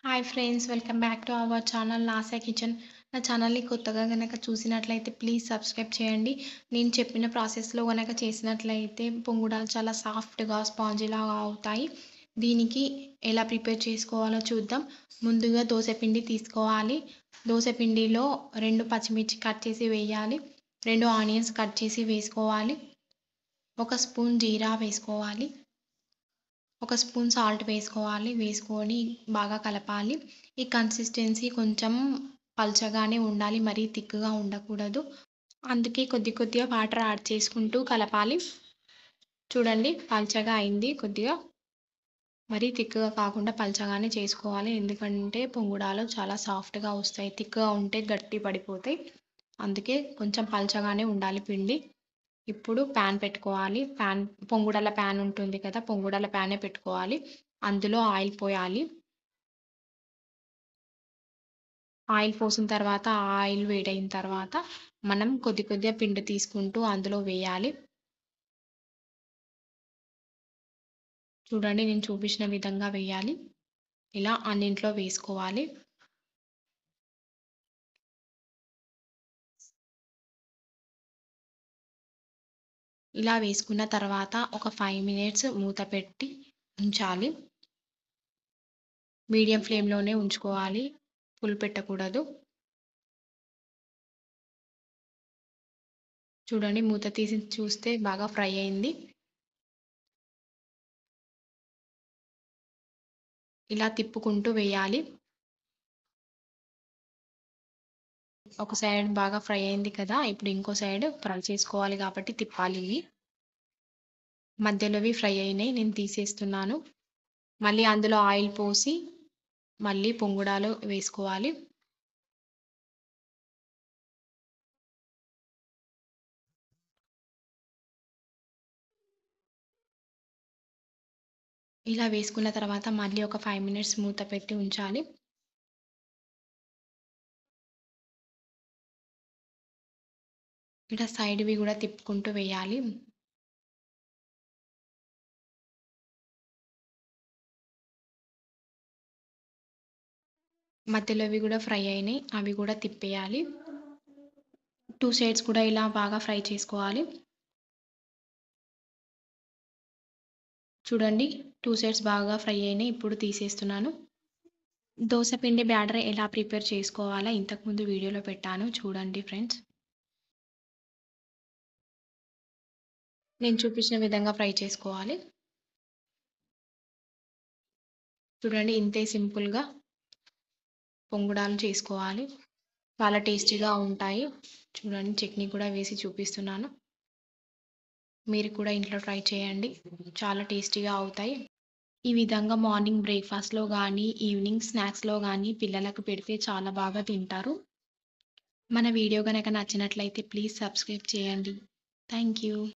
hi friends welcome back to our channel Nasa kitchen నా ఛానల్ని కొత్తగా కనుక చూసినట్లయితే ప్లీజ్ సబ్స్క్రైబ్ చేయండి నేను చెప్పిన ప్రాసెస్లో కనుక చేసినట్లయితే పొంగుడాలు చాలా సాఫ్ట్గా స్పాంజిలాగా అవుతాయి దీనికి ఎలా ప్రిపేర్ చేసుకోవాలో చూద్దాం ముందుగా దోశపిండి తీసుకోవాలి దోశపిండిలో రెండు పచ్చిమిర్చి కట్ చేసి వేయాలి రెండు ఆనియన్స్ కట్ చేసి వేసుకోవాలి ఒక స్పూన్ జీరా వేసుకోవాలి ఒక స్పూన్ సాల్ట్ వేసుకోవాలి వేసుకొని బాగా కలపాలి ఈ కన్సిస్టెన్సీ కొంచెం పల్చగానే ఉండాలి మరీ థిక్గా ఉండకూడదు అందుకే కొద్ది కొద్దిగా వాటర్ యాడ్ చేసుకుంటూ కలపాలి చూడండి పల్చగా అయింది కొద్దిగా మరీ థిక్గా కాకుండా పల్చగానే చేసుకోవాలి ఎందుకంటే పొంగుడాలు చాలా సాఫ్ట్గా వస్తాయి థిక్గా ఉంటే గట్టి పడిపోతాయి అందుకే కొంచెం పల్చగానే ఉండాలి పిండి ఇప్పుడు ప్యాన్ పెట్టుకోవాలి ప్యాన్ పొంగుడల ప్యాన్ ఉంటుంది కదా పొంగుడల ప్యానే పెట్టుకోవాలి అందులో ఆయిల్ పోయాలి ఆయిల్ పోసిన తర్వాత ఆయిల్ వేడైన తర్వాత మనం కొద్ది కొద్దిగా పిండి తీసుకుంటూ అందులో వేయాలి చూడండి నేను చూపించిన విధంగా వేయాలి ఇలా అన్నింట్లో వేసుకోవాలి ఇలా వేసుకున్న తర్వాత ఒక ఫైవ్ మినిట్స్ మూత పెట్టి ఉంచాలి మీడియం ఫ్లేమ్లోనే ఉంచుకోవాలి ఫుల్ పెట్టకూడదు చూడండి మూత తీసి చూస్తే బాగా ఫ్రై అయింది ఇలా తిప్పుకుంటూ వేయాలి ఒక సైడ్ బాగా ఫ్రై అయింది కదా ఇప్పుడు ఇంకో సైడ్ ఫ్రై చేసుకోవాలి కాబట్టి తిప్పాలి ఇవి మధ్యలోవి ఫ్రై అయినాయి నేను తీసేస్తున్నాను మళ్ళీ అందులో ఆయిల్ పోసి మళ్ళీ పొంగుడాలు వేసుకోవాలి ఇలా వేసుకున్న తర్వాత మళ్ళీ ఒక ఫైవ్ మినిట్స్ మూత పెట్టి ఉంచాలి ఇలా సైడ్వి కూడా తిప్పుకుంటూ వేయాలి మధ్యలో అవి కూడా ఫ్రై అయినాయి అవి కూడా తిప్పేయాలి టూ సైడ్స్ కూడా ఇలా బాగా ఫ్రై చేసుకోవాలి చూడండి టూ సైడ్స్ బాగా ఫ్రై అయినాయి ఇప్పుడు తీసేస్తున్నాను దోశ పిండి బ్యాటర్ ఎలా ప్రిపేర్ చేసుకోవాలో ఇంతకుముందు వీడియోలో పెట్టాను చూడండి ఫ్రెండ్స్ నేను చూపించిన విధంగా ఫ్రై చేసుకోవాలి చూడండి ఇంతే సింపుల్గా పొంగుడాలు చేసుకోవాలి చాలా టేస్టీగా ఉంటాయి చూడండి చట్నీ కూడా వేసి చూపిస్తున్నాను మీరు కూడా ఇంట్లో ట్రై చేయండి చాలా టేస్టీగా అవుతాయి ఈ విధంగా మార్నింగ్ బ్రేక్ఫాస్ట్లో కానీ ఈవినింగ్ స్నాక్స్లో కానీ పిల్లలకు పెడితే చాలా బాగా తింటారు మన వీడియో కనుక నచ్చినట్లయితే ప్లీజ్ సబ్స్క్రైబ్ చేయండి థ్యాంక్ యూ